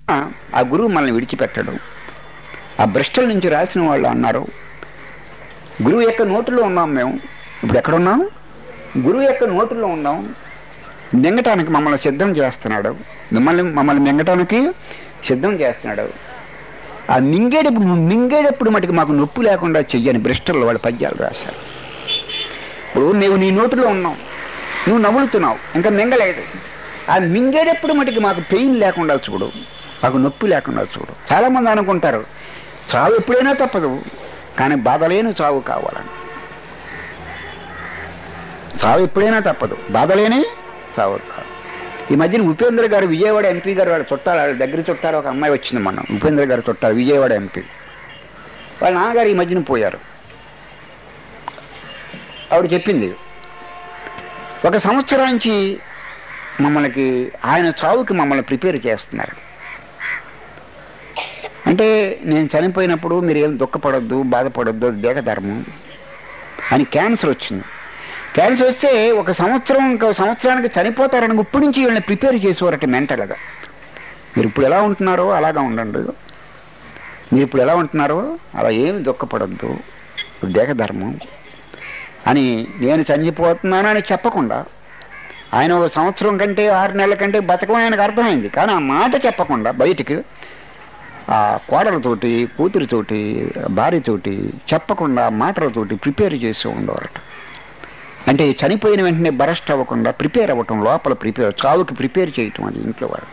ఆ గురువు మనల్ని విడిచిపెట్టడు ఆ భ్రష్టల నుంచి రాసిన వాళ్ళు అన్నారు గురువు యొక్క నోటులో ఉన్నాం మేము ఇప్పుడు ఎక్కడున్నాం గురువు యొక్క నోటులో ఉన్నాం మింగటానికి మమ్మల్ని సిద్ధం చేస్తున్నాడు మిమ్మల్ని మమ్మల్ని మింగటానికి సిద్ధం చేస్తున్నాడు ఆ మింగేటప్పుడు మింగేటప్పుడు మటుకు మాకు నొప్పి లేకుండా చెయ్యని బ్రిస్టల్లో వాళ్ళు పద్యాలు రాశారు ఇప్పుడు నువ్వు నీ నోటిలో ఉన్నావు నువ్వు నవ్వులుతున్నావు ఇంకా మింగలేదు ఆ మింగేటప్పుడు మటుకు మాకు పెయిన్ లేకుండా చూడు మాకు నొప్పి లేకుండా చూడు చాలా మంది అనుకుంటారు చావు ఎప్పుడైనా తప్పదు కానీ బాధ లేని చావు కావాలని చావు ఎప్పుడైనా తప్పదు బాధ లేని చావు కాదు ఈ మధ్యన ఉపేంద్ర గారు విజయవాడ ఎంపీ గారు వాళ్ళ చుట్టాలు వాళ్ళ దగ్గర చుట్టాలు ఒక అమ్మాయి వచ్చింది మొన్న ఉపేంద్ర గారు చుట్టాలు విజయవాడ ఎంపీ వాళ్ళ నాన్నగారు ఈ మధ్యన పోయారు ఆవిడ చెప్పింది ఒక సంవత్సరానికి మమ్మల్ని ఆయన చావుకి మమ్మల్ని ప్రిపేర్ చేస్తున్నారు అంటే నేను చనిపోయినప్పుడు మీరు ఏం దుఃఖపడొద్దు బాధపడొద్దు అది దేహధర్మం అని క్యాన్సర్ వచ్చింది క్యాన్సర్ వస్తే ఒక సంవత్సరం ఇంకో సంవత్సరానికి చనిపోతారని ఇప్పటి నుంచి వీళ్ళని ప్రిపేర్ చేసేవారట మెంటల్గా మీరు ఇప్పుడు ఎలా ఉంటున్నారో అలాగా ఉండండి మీరు ఇప్పుడు ఎలా ఉంటున్నారో అలా ఏమి దుఃఖపడొద్దు ఇప్పుడు దేహధర్మం అని నేను చనిపోతున్నాను అని చెప్పకుండా ఆయన ఒక సంవత్సరం కంటే ఆరు నెలల కంటే బతకం ఆయనకు అర్థమైంది కానీ ఆ మాట చెప్పకుండా బయటికి ఆ కోడలతోటి కూతురితోటి భార్యతోటి చెప్పకుండా మాటలతోటి ప్రిపేర్ చేసి ఉండేవారట అంటే చనిపోయిన వెంటనే బరస్ట్ అవ్వకుండా ప్రిపేర్ అవ్వటం లోపల ప్రిపేర్ చావుకి ప్రిపేర్ చేయటం అది ఇంట్లో వారు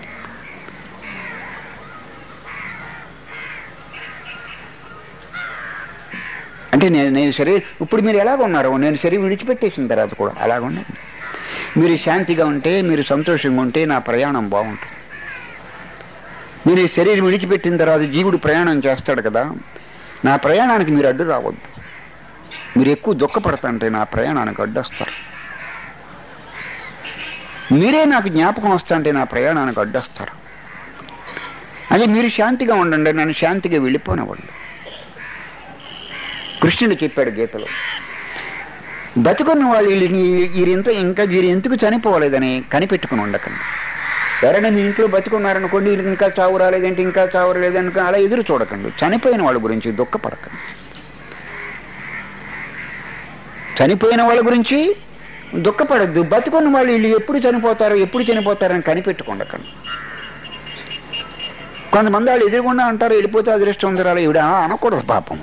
అంటే నేను నేను శరీరం ఇప్పుడు మీరు ఎలాగ ఉన్నారు నేను శరీరం విడిచిపెట్టేసిన తర్వాత కూడా అలాగ ఉండండి మీరు శాంతిగా ఉంటే మీరు సంతోషంగా ఉంటే నా ప్రయాణం బాగుంటుంది మీరు ఈ శరీరం విడిచిపెట్టిన తర్వాత జీవుడు ప్రయాణం చేస్తాడు కదా నా ప్రయాణానికి మీరు అడ్డు రావద్దు మీరు ఎక్కువ దుఃఖపడతంటే నా ప్రయాణానికి అడ్డొస్తారు మీరే నాకు జ్ఞాపకం వస్తుంటే నా ప్రయాణానికి అడ్డొస్తారు అదే మీరు శాంతిగా ఉండండి నన్ను శాంతిగా వెళ్ళిపోనివ్వండి కృష్ణుడు చెప్పాడు గీతలో బతుకున్న వాళ్ళు వీళ్ళని వీరింత ఇంకా వీరు ఎందుకు చనిపోలేదని కనిపెట్టుకుని ఉండకండి ఎవరైనా మీ ఇంట్లో బతుకున్నారనుకోండి వీళ్ళకి ఇంకా చావు రాలేదంటే ఇంకా చావు రాలేదనుకో అలా ఎదురు చూడకండి చనిపోయిన వాళ్ళ గురించి దుఃఖపడకండి చనిపోయిన వాళ్ళ గురించి దుఃఖపడద్దు బతుకున్న వాళ్ళు వీళ్ళు ఎప్పుడు చనిపోతారో ఎప్పుడు చనిపోతారని కనిపెట్టుకుండకండి కొంతమంది వాళ్ళు ఎదురుకుండా అంటారు వెళ్ళిపోతే అదృష్టం ఉంది రాలే ఇవిడ అనకూడదు పాపం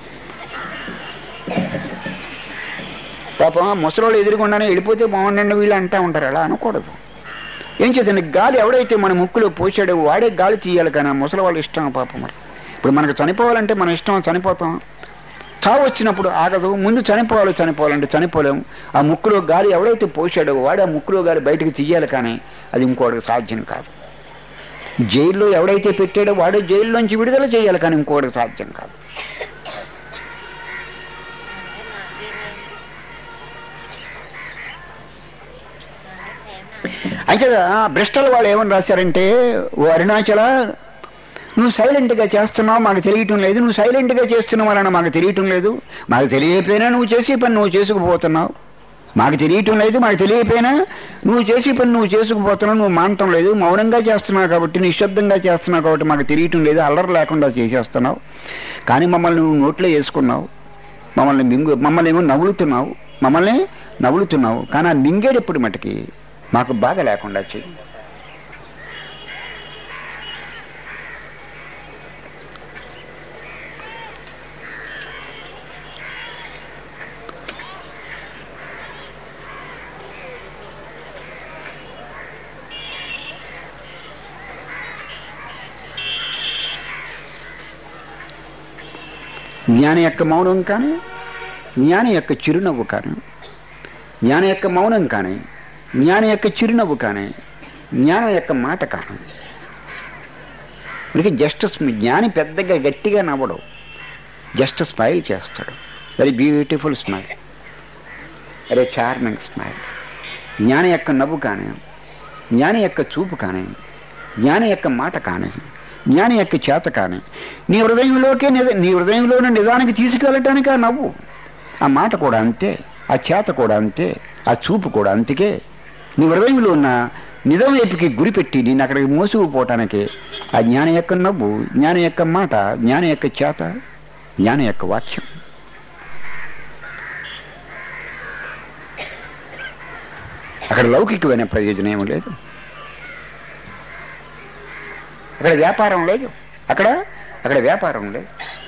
పాపం ముసలోళ్ళు ఎదురుకుండానే వెళ్ళిపోతే బాగుండండి వీళ్ళు అంటా ఉంటారు అలా అనకూడదు ఏం చేద్దండి గాలి ఎవడైతే మన ముక్కులో పోసాడో వాడే గాలి తీయాలి కానీ ఆ ముసలి వాళ్ళ ఇష్టం పాపం మరి ఇప్పుడు మనకు చనిపోవాలంటే మన ఇష్టం చనిపోతాం చావు వచ్చినప్పుడు ఆగదు ముందు చనిపోవాలి చనిపోవాలంటే చనిపోలేము ఆ ముక్కులో గాలి ఎవడైతే పోసాడో వాడు ఆ ముక్కులో గాలి బయటకు తీయాలి కానీ అది ఇంకోటికి సాధ్యం కాదు జైల్లో ఎవడైతే పెట్టాడో వాడే జైల్లోంచి విడుదల చేయాలి కానీ ఇంకోటికి సాధ్యం కాదు అయితే బ్రిస్టల్ వాళ్ళు ఏమని రాశారంటే ఓ అరుణాచల నువ్వు సైలెంట్గా చేస్తున్నావు మాకు తెలియటం లేదు నువ్వు సైలెంట్గా చేస్తున్నావు వలన మాకు తెలియటం లేదు మాకు తెలియకపోయినా నువ్వు చేసే పని నువ్వు చేసుకుపోతున్నావు మాకు తెలియటం లేదు మాకు తెలియకపోయినా నువ్వు చేసే పని నువ్వు చేసుకుపోతున్నావు నువ్వు మానటం లేదు మౌనంగా చేస్తున్నావు కాబట్టి నిశ్శబ్దంగా చేస్తున్నావు కాబట్టి మాకు తెలియటం లేదు అల్లరి లేకుండా చేసేస్తున్నావు కానీ మమ్మల్ని నువ్వు నోట్లో వేసుకున్నావు మమ్మల్ని మింగు మమ్మల్ని ఏమో నవ్వులుతున్నావు మమ్మల్ని నవ్వులుతున్నావు కానీ ఆ మింగేటప్పుడు మటుకి మాకు బాధ లేకుండా చెయ్యి జ్ఞాని యొక్క మౌనం కానీ జ్ఞాని యొక్క చిరునవ్వు కానీ జ్ఞాని యొక్క మౌనం కానీ జ్ఞాని యొక్క చిరునవ్వు కానీ జ్ఞానం యొక్క మాట కానీ మనకి జస్ట్ స్మి- జ్ఞాని పెద్దగా గట్టిగా నవ్వడు జస్ట్ స్మైల్ చేస్తాడు very beautiful smile very charming smile జ్ఞాని యొక్క నవ్వు కానీ జ్ఞాని యొక్క చూపు కానీ జ్ఞాని యొక్క మాట కానీ జ్ఞాని యొక్క చేత కానీ నీ హృదయంలోకే నిజ నీ హృదయంలోని నిజానికి తీసుకెళ్ళటానికి ఆ నవ్వు ఆ మాట కూడా అంతే ఆ చేత కూడా అంతే ఆ చూపు కూడా అంతకే నీ హృదయంలో ఉన్న నిజం వైపుకి గురిపెట్టి నేను అక్కడికి మోసుకుపోవటానికి ఆ జ్ఞానం యొక్క నవ్వు జ్ఞానం యొక్క మాట జ్ఞానం యొక్క చేత జ్ఞానం యొక్క వాక్యం అక్కడ లౌకికమైన ప్రయోజనం ఏమీ లేదు అక్కడ వ్యాపారం లేదు అక్కడ అక్కడ వ్యాపారం లేదు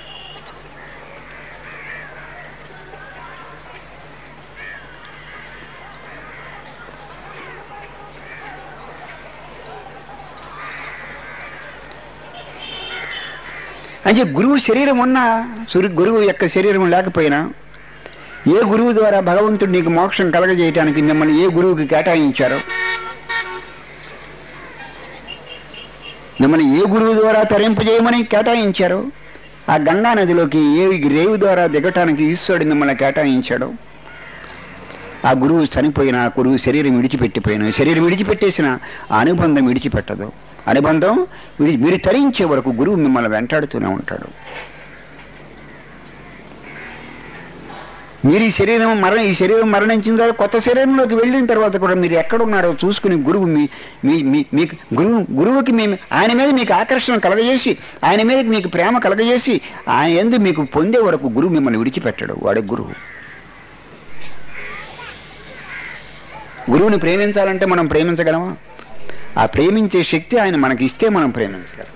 అంటే గురువు శరీరం ఉన్నా సూర్య గురువు యొక్క శరీరం లేకపోయినా ఏ గురువు ద్వారా భగవంతుడు నీకు మోక్షం కలగజేయటానికి మిమ్మల్ని ఏ గురువుకి కేటాయించారో మిమ్మల్ని ఏ గురువు ద్వారా తరింపజేయమని కేటాయించారో ఆ గంగా నదిలోకి ఏ రేవు ద్వారా దిగటానికి ఈశ్వరుడు మిమ్మల్ని కేటాయించాడో ఆ గురువు చనిపోయిన ఆ గురువు శరీరం విడిచిపెట్టిపోయిన శరీరం విడిచిపెట్టేసిన ఆ అనుబంధం విడిచిపెట్టదు అనుబంధం విడి- మీరు తరించే వరకు గురువు మిమ్మల్ని వెంటాడుతూనే ఉంటాడు మీరు ఈ శరీరం మరణ ఈ శరీరం మరణించిన తర్వాత కొత్త శరీరంలోకి వెళ్ళిన తర్వాత కూడా మీరు ఎక్కడున్నారో చూసుకుని గురువు మీ మీ మీ- మీకు గురువు గురువుకి మీ ఆయన మీద మీకు ఆకర్షణ కలగజేసి ఆయన మీద మీకు ప్రేమ కలగజేసి ఆయన ఎందు మీకు పొందే వరకు గురువు మిమ్మల్ని విడిచిపెట్టాడు వాడే గురువు గురువుని ప్రేమించాలంటే మనం ప్రేమించగలమా ఆ ప్రేమించే శక్తి ఆయన మనకి ఇస్తే మనం ప్రేమించగలం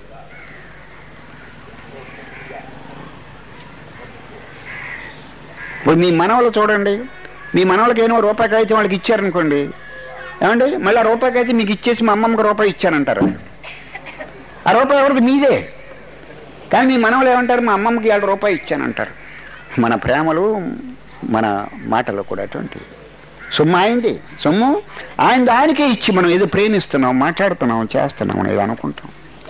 ఇప్పుడు మీ మనవలు చూడండి మీ మనవలకి ఏమో రూపాయి కాగితం వాళ్ళకి ఇచ్చారనుకోండి ఏమండి మళ్ళీ ఆ రూపాయి కాగితం మీకు ఇచ్చేసి మా అమ్మమ్మకి రూపాయి ఇచ్చానంటారు ఆ రూపాయి ఎవరిది మీదే కానీ మీ మనవలు ఏమంటారు మా అమ్మమ్మకి ఏడు రూపాయి ఇచ్చానంటారు మన ప్రేమలు మన మాటలు కూడా అటువంటివి సొమ్ము ఆయనది సొమ్ము ఆయన దానికే ఇచ్చి మనం ఏదో ప్రేమిస్తున్నాం మాట్లాడుతున్నాం చేస్తున్నాం అని ఏదో అనుకుంటాం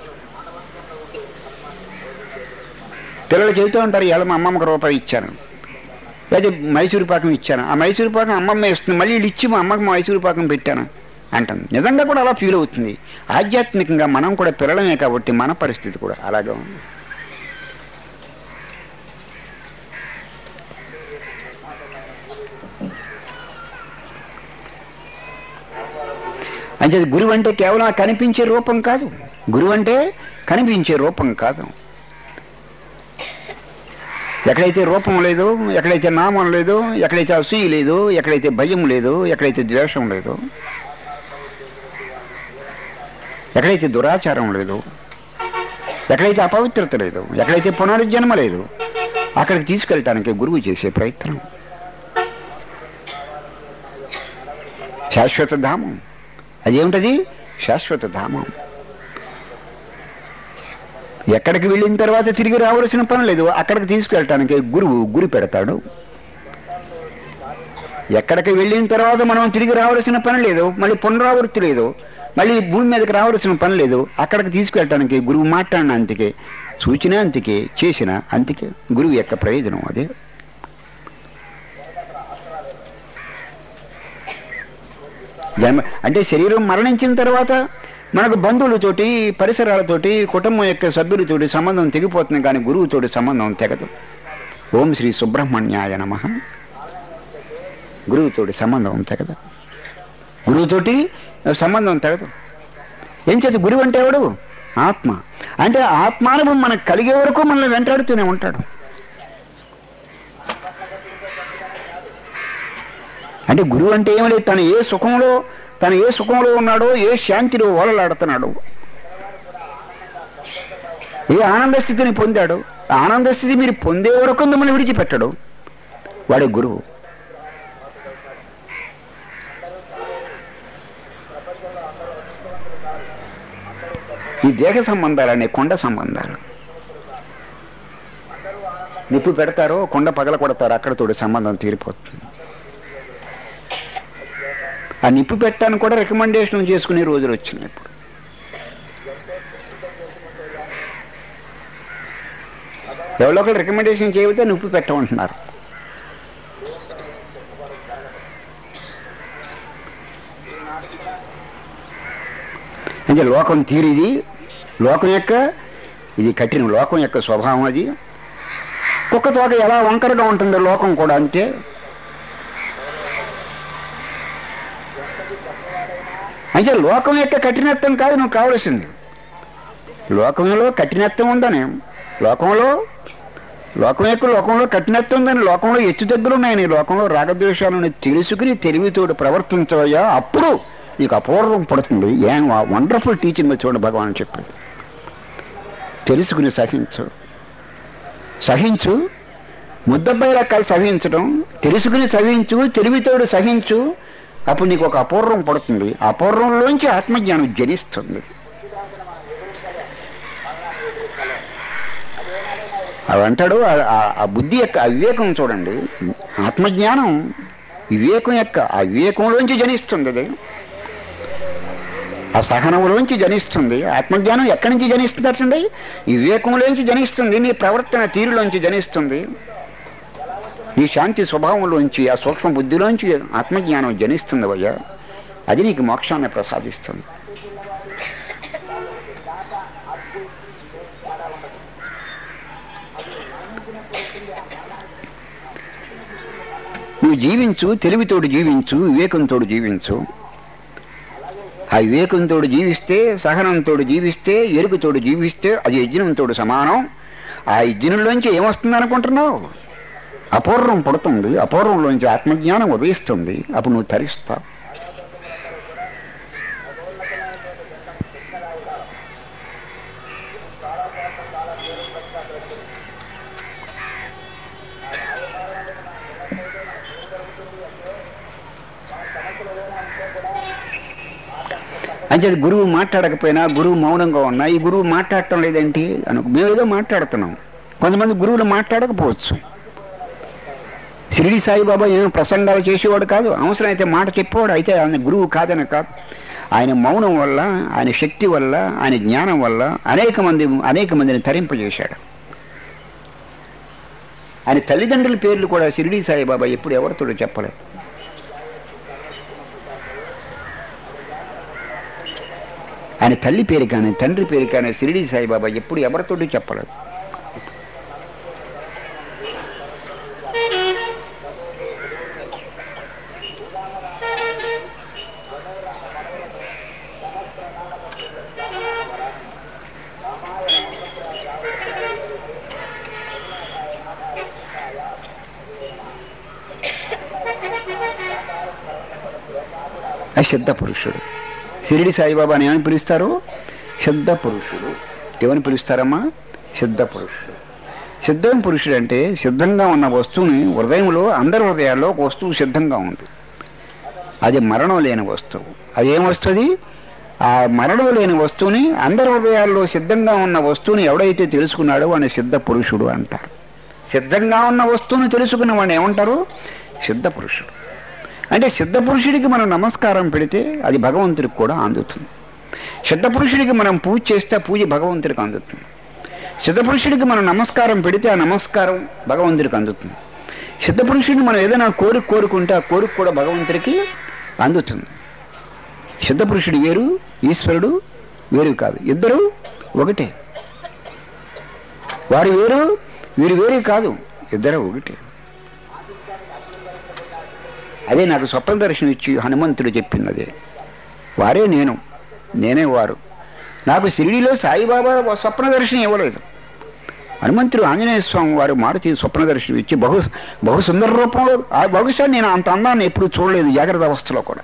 పిల్లలు చెబుతూ ఉంటారు ఇవాళ మా అమ్మమ్మకి రూపాయి ఇచ్చాను లేదా మైసూరు పాకం ఇచ్చాను ఆ మైసూరు పాకం అమ్మమ్మ ఇస్తుంది మళ్ళీ వీళ్ళు ఇచ్చి మా అమ్మకి మైసూరు పాకం పెట్టాను అంటాను నిజంగా కూడా అలా ఫీల్ అవుతుంది ఆధ్యాత్మికంగా మనం కూడా పిల్లలమే కాబట్టి మన పరిస్థితి కూడా అలాగే ఉంది అంటే గురువు అంటే కేవలం ఆ కనిపించే రూపం కాదు గురువు అంటే కనిపించే రూపం కాదు ఎక్కడైతే రూపం లేదో ఎక్కడైతే నామం లేదో ఎక్కడైతే అసూయ లేదో ఎక్కడైతే భయం లేదో ఎక్కడైతే ద్వేషం లేదో ఎక్కడైతే దురాచారం లేదు ఎక్కడైతే అపవిత్రత లేదు ఎక్కడైతే పునరుజ్జన్మ లేదు అక్కడికి తీసుకెళ్ళటానికి గురువు చేసే ప్రయత్నం శాశ్వత ధామం అదేమిటది శాశ్వత ధామం ఎక్కడికి వెళ్ళిన తర్వాత తిరిగి రావలసిన పని లేదు అక్కడికి తీసుకెళ్ళటానికి గురువు గురి పెడతాడు ఎక్కడికి వెళ్ళిన తర్వాత మనం తిరిగి రావలసిన పని లేదు మళ్ళీ పునరావృత్తి లేదు మళ్ళీ భూమి మీదకి రావలసిన పని లేదు అక్కడికి తీసుకెళ్ళటానికి గురువు మాట్లాడిన అంతికే సూచన అంతికే చేసిన అంతికే గురువు యొక్క ప్రయోజనం అదే జన్మ అంటే శరీరం మరణించిన తర్వాత మనకు బంధువులతోటి పరిసరాలతోటి కుటుంబం యొక్క సభ్యులతోటి సంబంధం తెగిపోతుంది కానీ గురువుతోటి సంబంధం తెగదు ఓం శ్రీ సుబ్రహ్మణ్యాయ నమ గురువుతోటి సంబంధం తెగదు గురువుతోటి సంబంధం తెగదు ఏం చేతి గురువు అంటే ఎవడు ఆత్మ అంటే ఆత్మానుభవం మనకు కలిగే వరకు మనల్ని వెంటాడుతూనే ఉంటాడు అంటే గురువు అంటే ఏం లేదు తను ఏ సుఖంలో తను ఏ సుఖంలో ఉన్నాడో ఏ శాంతిలో ఓలలాడుతున్నాడో ఏ ఆనంద స్థితిని పొందాడు ఆ ఆనంద స్థితి మీరు పొందే వరకు మిమ్మల్ని విడిచిపెట్టడు వాడే గురువు ఈ దేహ సంబంధాలనే కొండ సంబంధాలు నిప్పు పెడతారో కొండ పగల కొడతారో అక్కడతోటి సంబంధం తీరిపోతుంది ఆ నిప్పు పెట్టడానికి కూడా రికమెండేషన్ చేసుకునే రోజులు వచ్చినాయి ఇప్పుడు ఎవరో ఒకరు రికమెండేషన్ చేయకపోతే నిప్పు పెట్టమంటున్నారు అంటే లోకం తీరిది లోకం యొక్క ఇది కఠిన లోకం యొక్క స్వభావం అది కుక్క తోక ఎలా వంకరగా ఉంటుందో లోకం కూడా అంతే అంటే లోకం యొక్క కఠినత్వం కాదు నువ్వు కావలసింది లోకంలో కఠినత్వం ఉందని లోకంలో లోకం యొక్క లోకంలో కఠినత్వం ఉందని లోకంలో ఎత్తు దగ్గర ఉన్నాయని లోకంలో రాగద్వేషాలను తెలుసుకుని తెలివితోడు ప్రవర్తించవయ్యా అప్పుడు నీకు అపూర్వం పడుతుంది ఏం వండర్ఫుల్ టీచింగ్ చూడండి భగవాన్ చెప్పి తెలుసుకుని సహించు సహించు ముద్దబ్బాయి రకాలు సహించడం తెలుసుకుని సహించు తెలివితోడు సహించు అప్పుడు నీకు ఒక అపూర్వం పడుతుంది అపూర్వంలోంచి ఆత్మజ్ఞానం జనిస్తుంది అవి అంటాడు ఆ- ఆ- ఆ బుద్ధి యొక్క అవివేకం చూడండి ఆత్మజ్ఞానం వివేకం యొక్క ఆ వివేకంలోంచి జనిస్తుంది అది ఆ సహనంలోంచి జనిస్తుంది ఆత్మజ్ఞానం ఎక్కడి నుంచి జనిస్తుంది అటండి ఈ వివేకంలోంచి జనిస్తుంది నీ ప్రవర్తన తీరులోంచి జనిస్తుంది నీ శాంతి స్వభావంలోంచి ఆ సూక్ష్మ బుద్ధిలోంచి ఆత్మజ్ఞానం జనిస్తుంది అయ్యా అది నీకు మోక్షాన్ని ప్రసాదిస్తుంది నువ్వు జీవించు తెలివితోడు జీవించు వివేకంతోడు జీవించు ఆ వివేకంతోడు జీవిస్తే సహనంతోడు జీవిస్తే ఎరుకుతోడు జీవిస్తే అది యజ్ఞంతోడు సమానం ఆ యజ్ఞంలోంచి ఏమొస్తుంది అనుకుంటున్నావు అపూర్వం పడుతుంది అపూర్వంలోంచి ఆత్మజ్ఞానం ఉదయిస్తుంది అప్పుడు నువ్వు తరిస్తావు అంటే గురువు మాట్లాడకపోయినా గురువు మౌనంగా ఉన్నా ఈ గురువు మాట్లాడటం లేదేంటి అను మేము ఏదో మాట్లాడుతున్నాం కొంతమంది గురువులు మాట్లాడకపోవచ్చు షిరిడి సాయిబాబా ఏం ప్రసంగాలు చేసేవాడు కాదు అవసరమైతే మాట చెప్పేవాడు అయితే ఆయన గురువు కాదని కాదు ఆయన మౌనం వల్ల ఆయన శక్తి వల్ల ఆయన జ్ఞానం వల్ల అనేక మంది అనేక మందిని తరింపజేశాడు ఆయన తల్లిదండ్రుల పేర్లు కూడా షిరిడి సాయిబాబా ఎప్పుడు ఎవరితో చెప్పలేదు ఆయన తల్లి పేరు కానీ తండ్రి పేరు కానీ షిరిడి సాయిబాబా ఎప్పుడు ఎవరితోటి చెప్పలేదు ఆ సిద్ధ పురుషుడు షిరిడి సాయిబాబాని ఏమని పిలుస్తారు సిద్ధ పురుషుడు ఏమని పిలుస్తారమ్మా సిద్ధ పురుషుడు సిద్ధం పురుషుడు అంటే సిద్ధంగా ఉన్న వస్తువుని హృదయంలో అందరి హృదయాల్లో ఒక వస్తువు సిద్ధంగా ఉంది అది మరణం లేని వస్తువు అది ఏం వస్తుంది ఆ మరణం లేని వస్తువుని అందరి హృదయాల్లో సిద్ధంగా ఉన్న వస్తువుని ఎవడైతే తెలుసుకున్నాడో వాడిని సిద్ధ పురుషుడు అంటారు సిద్ధంగా ఉన్న వస్తువుని తెలుసుకున్న వాడిని ఏమంటారు సిద్ధ పురుషుడు అంటే సిద్ధ పురుషుడికి మనం నమస్కారం పెడితే అది భగవంతుడికి కూడా అందుతుంది సిద్ధ పురుషుడికి మనం పూజ చేస్తే ఆ పూజ భగవంతుడికి అందుతుంది సిద్ధ పురుషుడికి మనం నమస్కారం పెడితే ఆ నమస్కారం భగవంతుడికి అందుతుంది సిద్ధ పురుషుడిని మనం ఏదైనా కోరిక కోరుకుంటే ఆ కోరిక కూడా భగవంతుడికి అందుతుంది సిద్ధ పురుషుడు వేరు ఈశ్వరుడు వేరు కాదు ఇద్దరు ఒకటే వారు వేరు వీరు వేరు కాదు ఇద్దరు ఒకటే అదే నాకు స్వప్న దర్శనం ఇచ్చి హనుమంతుడు చెప్పినదే వారే నేను నేనే వారు నాకు షిరిడిలో సాయిబాబా స్వప్న దర్శనం ఇవ్వలేదు హనుమంతుడు ఆంజనేయ స్వామి వారు మారుతి స్వప్న దర్శనం ఇచ్చి బహు బహు సుందర రూపంలో ఆ బహుశా నేను అంత అందాన్ని ఎప్పుడు చూడలేదు జాగ్రత్త అవస్థలో కూడా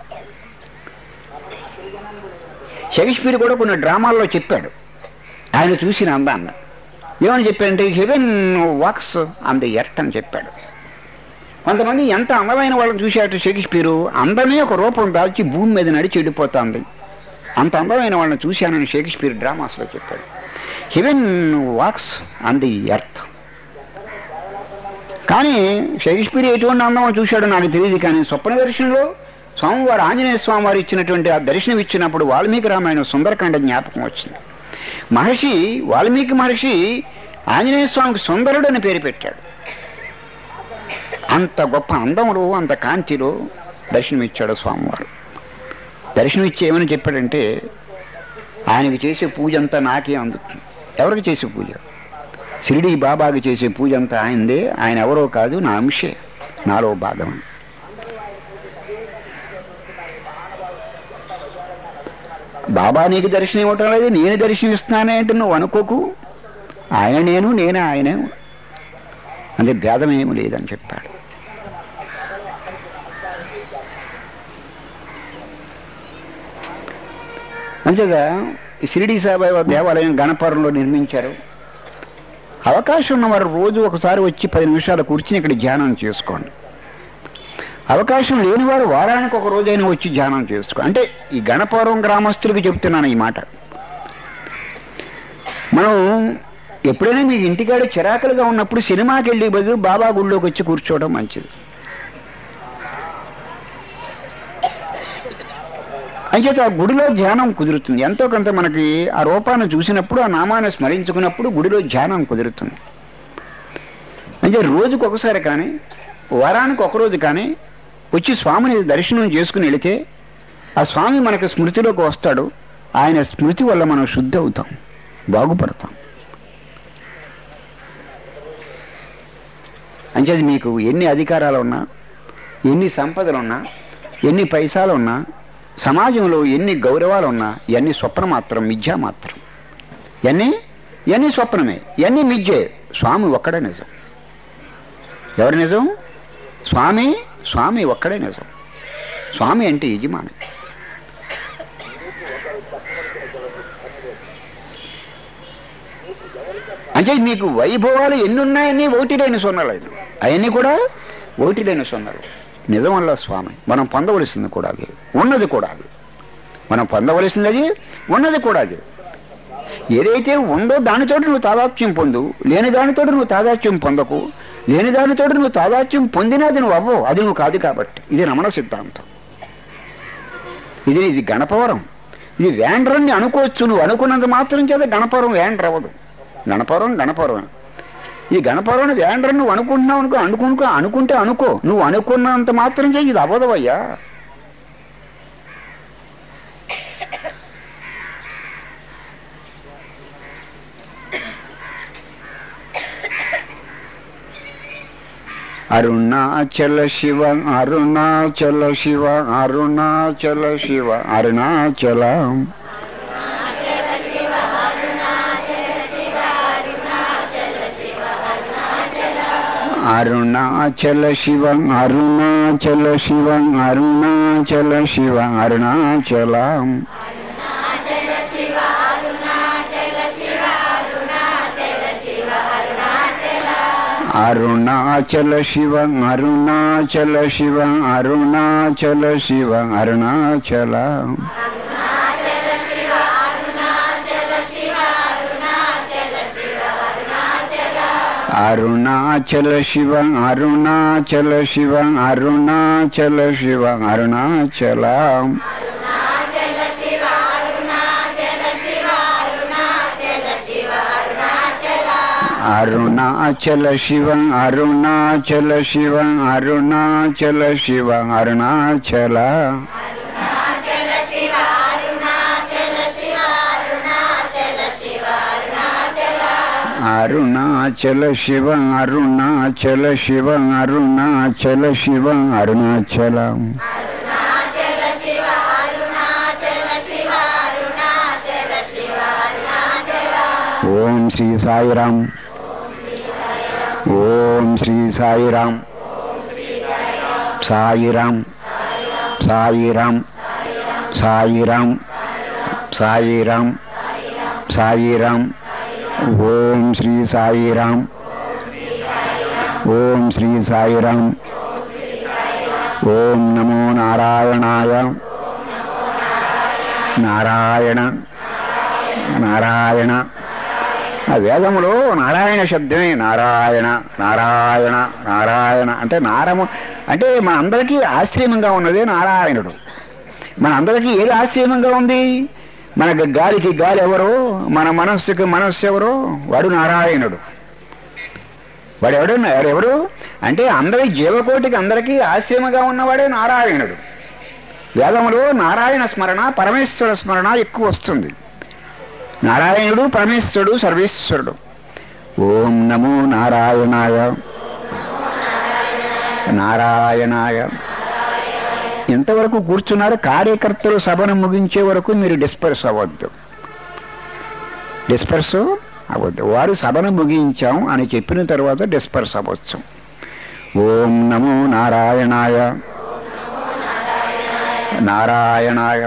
షేక్స్పియర్ కూడా కొన్ని డ్రామాల్లో చెప్పాడు ఆయన చూసిన అందాన్ని ఏమని చెప్పాడంటే heaven walks on the earth అని చెప్పాడు కొంతమంది ఎంత అందమైన వాళ్ళని చూసేట షేక్స్పియరు అందమే ఒక రూపం దాల్చి భూమి మీద నడిచి వెళ్ళిపోతుంది అంత అందమైన వాళ్ళని చూశానని షేక్స్పియర్ డ్రామాస్లో చెప్పాడు heaven walks on the earth కానీ షేక్స్పియర్ ఎటువంటి అందమో చూశాడో నాకు తెలియదు కానీ స్వప్న దర్శనంలో స్వామివారు ఆంజనేయ స్వామి వారు ఇచ్చినటువంటి ఆ దర్శనం ఇచ్చినప్పుడు వాల్మీకి రామాయణం సుందరకాండ జ్ఞాపకం వచ్చింది మహర్షి వాల్మీకి మహర్షి ఆంజనేయ స్వామికి సుందరుడు అని పేరు పెట్టాడు అంత గొప్ప అందములో అంత కాంతిలో దర్శనమిచ్చాడు స్వామివారు దర్శనమిచ్చి ఏమని చెప్పాడంటే ఆయనకి చేసే పూజ అంతా నాకే అందుతుంది ఎవరికి చేసే పూజ షిరిడి బాబాకి చేసే పూజ అంతా ఆయనదే ఆయన ఎవరో కాదు నా అంశే నాలో భాగం బాబా నీకు దర్శనం ఇవ్వటం లేదు నేను దర్శనం ఇస్తున్నానే అంటే నువ్వు అనుకోకు ఆయన నేను నేను ఆయనే అంటే భేదం ఏమి లేదని చెప్పాడు అంతేగా ఈ షిరిడి సాయిబాబా దేవాలయం గణపురంలో నిర్మించారు అవకాశం ఉన్నవారు రోజు ఒకసారి వచ్చి పది నిమిషాలు కూర్చుని ఇక్కడ ధ్యానం చేసుకోండి అవకాశం లేనివారు వారానికి ఒక రోజైనా వచ్చి ధ్యానం చేసుకో అంటే ఈ గణపురం గ్రామస్తులకు చెప్తున్నాను ఈ మాట మనం ఎప్పుడైనా మీ ఇంటికాడ చిరాకులుగా ఉన్నప్పుడు సినిమాకి వెళ్ళి బదులు బాబా గుళ్ళోకి వచ్చి కూర్చోవడం మంచిది అంచేత ఆ గుడిలో ధ్యానం కుదురుతుంది ఎంతో కొంత మనకి ఆ రూపాన్ని చూసినప్పుడు ఆ నామాన్ని స్మరించుకున్నప్పుడు గుడిలో ధ్యానం కుదురుతుంది అంటే రోజుకు ఒకసారి కానీ వారానికి ఒక రోజు కానీ వచ్చి స్వామిని దర్శనం చేసుకుని వెళితే ఆ స్వామి మనకు స్మృతిలోకి వస్తాడు ఆయన స్మృతి వల్ల మనం శుద్ధి అవుతాం బాగుపడతాం అంచేది మీకు ఎన్ని అధికారాలు ఉన్నా ఎన్ని సంపదలు ఉన్నా ఎన్ని పైసాలు ఉన్నా సమాజంలో ఎన్ని గౌరవాలు ఉన్నా ఇవన్నీ స్వప్న మాత్రం మిథ్యా మాత్రం ఇవన్నీ ఇవన్నీ స్వప్నమే ఇవన్నీ మిథ్యే స్వామి ఒక్కడే నిజం ఎవరి నిజం స్వామి స్వామి ఒక్కడే నిజం స్వామి అంటే యజమాని అంటే మీకు వైభవాలు ఎన్ని ఉన్నాయని ఒకటి లేని సొన్నలేదు అవన్నీ కూడా ఒకటి లేని సొన్నలు నిజం వల్ల స్వామి మనం పొందవలసింది కూడా అది ఉన్నది కూడా అది మనం పొందవలసింది అది ఉన్నది కూడా అది ఏదైతే ఉందో దానితో నువ్వు తాదాత్యం పొందు లేని దానితో నువ్వు తాదాత్యం పొందకు లేని దానితో నువ్వు తాదాత్యం పొందినది నువ్వు అవ్వవు అది నువ్వు కాదు కాబట్టి ఇది రమణ సిద్ధాంతం ఇది ఇది గణపవరం ఇది వేండ్రన్ని అనుకోవచ్చు నువ్వు అనుకున్నంత మాత్రం చేత గణపవరం వేండ్ర అవ్వదు గణపవరం గణపవరం ఈ గణపవరం వేండ్ర నువ్వు అనుకుంటున్నావు అనుకో అనుకునుకో అనుకుంటే అనుకో నువ్వు అనుకున్నంత మాత్రం చేయి ఇది అవ్వదవయ్యా అరుణాచల శివ అరుణాచల శివ అరుణాచల శివ అరుణాచల అరుణాచల శివ అరుణాచల శివ అరుణాచల శివ అరుణాచల అరుణాచల శివ అరుణాచల శివ అరుణాచల శివ అరుణాచల అరుణాచల శివ అరుణాచల శివ అరుణాచల శివ అరుణాచల అరుణాచల శివ అరుణాచల శివ అరుణాచల శివ అరుణాచల అరుణాచల శివ అరుణాచల శివ అరుణాచల శివ అరుణాచల ఓం శ్రీ సాయిరామ్ ఓం శ్రీ సాయిరామ్ సాయిరామ్ సాయిరామ్ సాయిరామ్ సాయిరామ్ సాయిరామ్ ఓం శ్రీ సాయిరామ్ ఓం శ్రీ సాయిరామ్ ఓం నమో నారాయణాయ నారాయణ నారాయణ ఆ వేదములో నారాయణ శబ్దమే నారాయణ నారాయణ నారాయణ అంటే నారము అంటే మన అందరికీ ఆశ్రయంగా ఉన్నదే నారాయణుడు మన అందరికీ ఏది ఆశ్రయంగా ఉంది మనకు గాలికి గాలి ఎవరో మన మనస్సుకి మనస్సు ఎవరో వాడు నారాయణుడు వాడు ఎవడు ఎవరెవరు అంటే అందరి జీవకోటికి అందరికీ ఆశ్రయముగా ఉన్నవాడే నారాయణుడు వేదములో నారాయణ స్మరణ పరమేశ్వర స్మరణ ఎక్కువ వస్తుంది నారాయణుడు పరమేశ్వరుడు సర్వేశ్వరుడు ఓం నమో నారాయణాయ నారాయణాయ ఎంతవరకు కూర్చున్నారు కార్యకర్తలు సభను ముగించే వరకు మీరు డిస్పర్స్ అవ్వద్దు డిస్పర్స్ అవ్వద్దు వారు సభను ముగించాం అని చెప్పిన తర్వాత డిస్పర్స్ అవ్వచ్చు ఓం నమో నారాయణాయ నారాయణాయ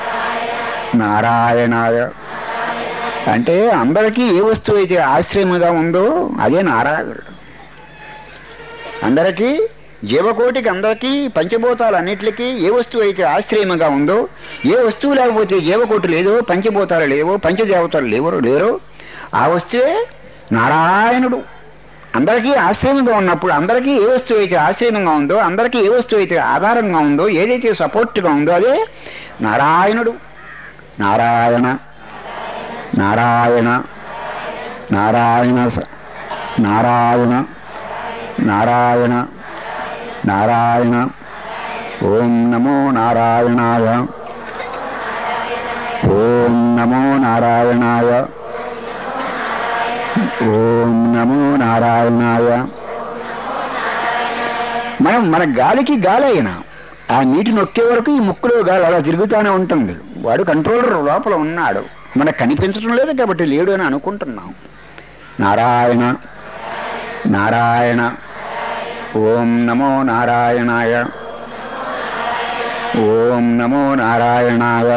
నారాయణాయ అంటే అందరికీ ఏ వస్తువు అయితే ఆశ్రయముగా ఉందో అదే నారాయణుడు అందరికీ జీవకోటికి అందరికీ పంచభూతాలన్నిటికీ ఏ వస్తువు అయితే ఆశ్రయముగా ఉందో ఏ వస్తువు లేకపోతే జీవకోటి లేదో పంచభూతాలు లేవో పంచదేవతలు లేవరు లేరో ఆ వస్తువే నారాయణుడు అందరికీ ఆశ్రయంగా ఉన్నప్పుడు అందరికీ ఏ వస్తువు అయితే ఆశ్రయంగా ఉందో అందరికీ ఏ వస్తువు అయితే ఆధారంగా ఉందో ఏదైతే సపోర్ట్గా ఉందో అదే నారాయణుడు నారాయణ నారాయణ నారాయణ స- నారాయణ నారాయణ నారాయణ ఓం నమో నారాయణాయ ఓం నమో నారాయణాయ ఓం నమో నారాయణాయ మనం మన గాలికి గాలి అయినా ఆ నీటి నొక్కే వరకు ఈ ముక్కులో గాలి అలా తిరుగుతూనే ఉంటుంది వాడు కంట్రోలర్ లోపల ఉన్నాడు మనకు కనిపించడం లేదు కాబట్టి లేడు అని అనుకుంటున్నాం నారాయణ నారాయణ ఓం నమో నారాయణాయ ఓం నమో నారాయణాయ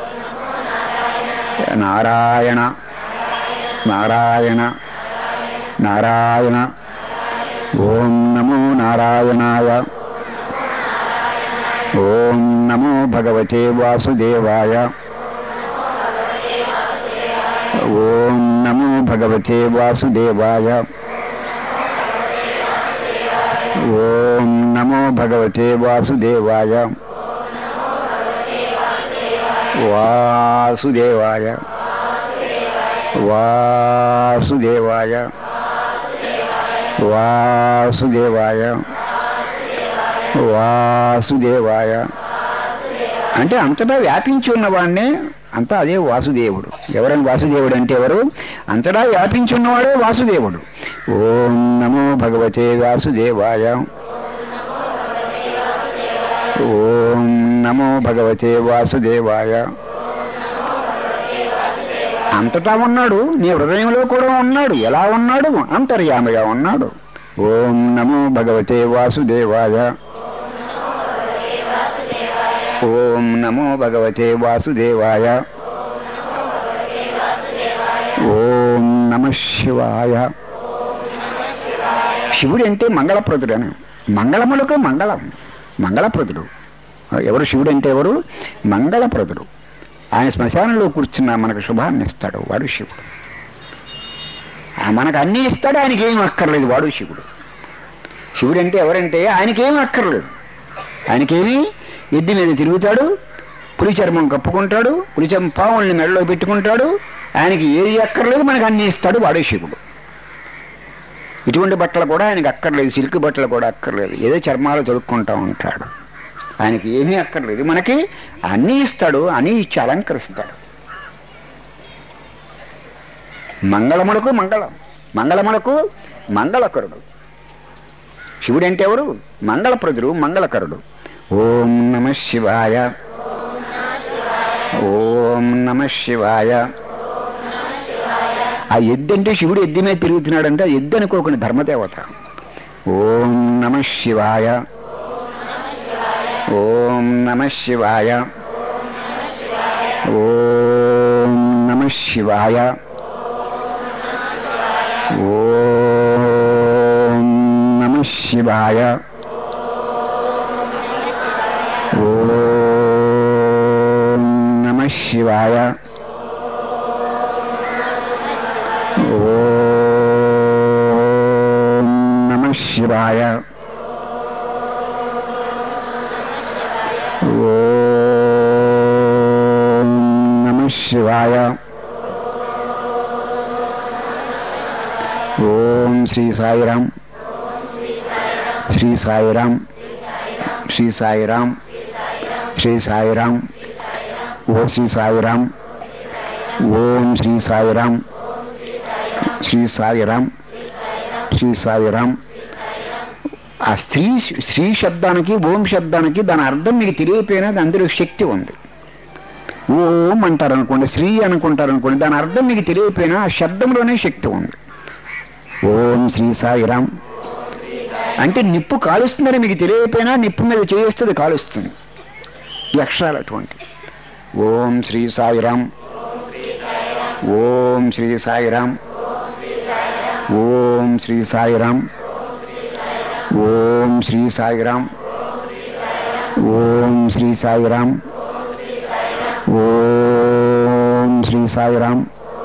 నారాయణ నారాయణ నారాయణ ఓం నమో నారాయణాయ ఓం నమో భగవతే వాసుదేవాయ ఓం నమో భగవతే వాసుదేవాయ ఓం నమో భగవతే వాసుదేవాయ వాసుదేవాయ వాసుదేవాయ వాసుదేవాయ వాసుదేవాయ అంటే అంతటా వ్యాపించి ఉన్నవాడినే అంతా అదే వాసుదేవుడు ఎవరని వాసుదేవుడు అంటే ఎవరు అంతటా వ్యాపించి ఉన్నవాడే వాసుదేవుడు ఓం నమో భగవతే వాసుదేవాయ ఓం నమో భగవతే వాసుదేవాయ అంతటా ఉన్నాడు నీ హృదయంలో కూడా ఉన్నాడు ఎలా ఉన్నాడు అంతర్యామిగా ఉన్నాడు ఓం నమో భగవతే వాసుదేవాయ ఓం నమో భగవతే వాసుదేవాయ ఓం నమ శివాయ శివుడు అంటే మంగళప్రదుడు అని మంగళములకు మంగళం మంగళప్రదుడు ఎవరు శివుడు అంటే ఎవరు మంగళప్రదుడు ఆయన శ్మశానంలో కూర్చున్న మనకు శుభాన్ని ఇస్తాడు వాడు శివుడు ఆ మనకు అన్నీ ఇస్తాడు ఆయనకి ఏం అక్కర్లేదు వాడు శివుడు శివుడు అంటే ఎవరంటే ఆయనకేం అక్కర్లేదు ఆయనకేమి ఎద్దు మీద తిరుగుతాడు పులి చర్మం కప్పుకుంటాడు పులి చర్మం పావుల్ని మెడలో పెట్టుకుంటాడు ఆయనకి ఏది అక్కర్లేదు మనకు అన్ని ఇస్తాడు వాడే శివుడు ఇటువంటి బట్టలు కూడా ఆయనకి అక్కర్లేదు సిల్క్ బట్టలు కూడా అక్కర్లేదు ఏదో చర్మాలు తొడుక్కుంటా ఉంటాడు ఆయనకి ఏమీ అక్కర్లేదు మనకి అన్నీ ఇస్తాడు అన్నీ ఇచ్చి అలంకరిస్తాడు మంగళములకు మంగళం మంగళములకు మంగళకరుడు శివుడు అంటే ఎవరు మంగళప్రదుడు మంగళకరుడు ఓం నమ శివాయ ఓం నమ శివాయ ఆ ఎద్దు అంటే శివుడు ఎద్దు మీద తిరుగుతున్నాడంటే ఆ ఎద్దు అనుకోకుండా ధర్మదేవత ఓం నమ శివాయ ఓం నమ శివాయ ఓం నమ శివాయ ఓం నమ శివాయ ఓం నమ శివాయ ఓం నమ శివాయ ఓం నమ శివాయ ఓం శ్రీ సాయిరాం శ్రీ సాయిరాం శ్రీ సాయిరాం శ్రీ సాయిరాం ఓ శ్రీ సాయిరాం ఓం శ్రీ సాయిరాం శ్రీ సాయిరాం శ్రీ సాయిరాం ఆ స్త్రీ స్త్రీ శబ్దానికి ఓం శబ్దానికి దాని అర్థం మీకు తెలియకపోయినా దాని అందులో శక్తి ఉంది ఓం అంటారు అనుకోండి స్త్రీ అనుకుంటారు అనుకోండి దాని అర్థం మీకు తెలియకపోయినా ఆ శబ్దంలోనే శక్తి ఉంది ఓం శ్రీ సాయిరామ్ అంటే నిప్పు కాలుస్తుందని మీకు తెలియకపోయినా నిప్పు మీద చేస్తుంది కాలుస్తుంది ఈ అక్షరాలు అటువంటి ఓం శ్రీ సాయిరామ్ ఓం శ్రీ సాయిరామ్ ఓం శ్రీ సాయిరామ్ ఓం శ్రీ సాయిరామ్ ఓం శ్రీ సాయిరామ్ ఓం శ్రీ సాయిరామ్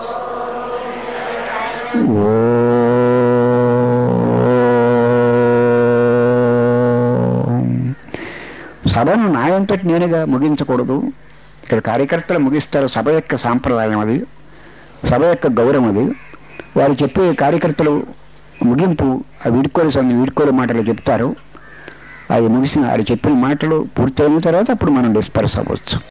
ఓం సభను నాయంతటి నేనుగా ముగించకూడదు ఇక్కడ కార్యకర్తలు ముగిస్తారు సభ యొక్క సాంప్రదాయం అది సభ యొక్క గౌరవం అది వారు చెప్పే కార్యకర్తలు ముగింపు ఆ వీడుకోలు స్వామి వీడుకోలు మాటలు చెప్తారు అది ముగిసిన అది చెప్పిన మాటలు పూర్తయిన తర్వాత అప్పుడు మనం డిస్పర్స్ అవ్వచ్చు